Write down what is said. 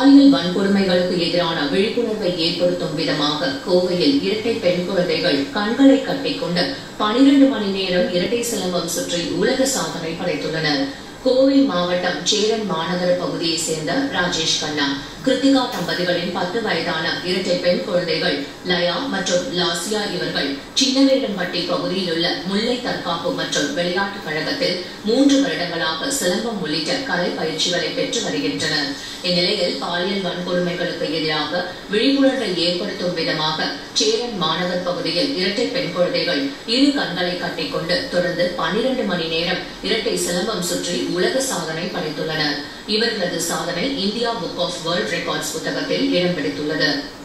பாலியல் வன்கொடுமைகளுக்கு எதிரான விழிப்புணர்வை ஏற்படுத்தும் விதமாக கோவையில் இரட்டை பெண் குழந்தைகள் கண்களை கட்டிக்கொண்டு பனிரெண்டு மணி நேரம் இரட்டை சிலம்பம் சுற்றி உலக சாதனை படைத்துள்ளனர் கோவை மாவட்டம் சேரன் மாநகர பகுதியைச் சேர்ந்த ராஜேஷ் கண்ணா கிருத்திகா தம்பதிகளின் பத்து வயதான இரட்டை பெண் குழந்தைகள் லயா மற்றும் லாசியா இவர்கள் சின்னவேடம்பட்டி பகுதியில் உள்ள முல்லை தற்காப்பு மற்றும் விளையாட்டுக் கழகத்தில் மூன்று வருடங்களாக சிலம்பம் உள்ளிட்ட கலை பயிற்சிகளை பெற்று வருகின்றனர் இந்நிலையில் பாலியல் வன்கொடுமைகளுக்கு எதிராக விழிப்புணர்வை ஏற்படுத்தும் விதமாக சேரன் மாநகர் பகுதியில் இரட்டை பெண் குழந்தைகள் இரு கண்களை கட்டிக்கொண்டு தொடர்ந்து பனிரெண்டு மணி நேரம் இரட்டை சிலம்பம் சுற்றி உலக சாதனை படைத்துள்ளனர் இவர்களது சாதனை India book of world records புத்தகத்தில் இடம் பிடித்துள்ளது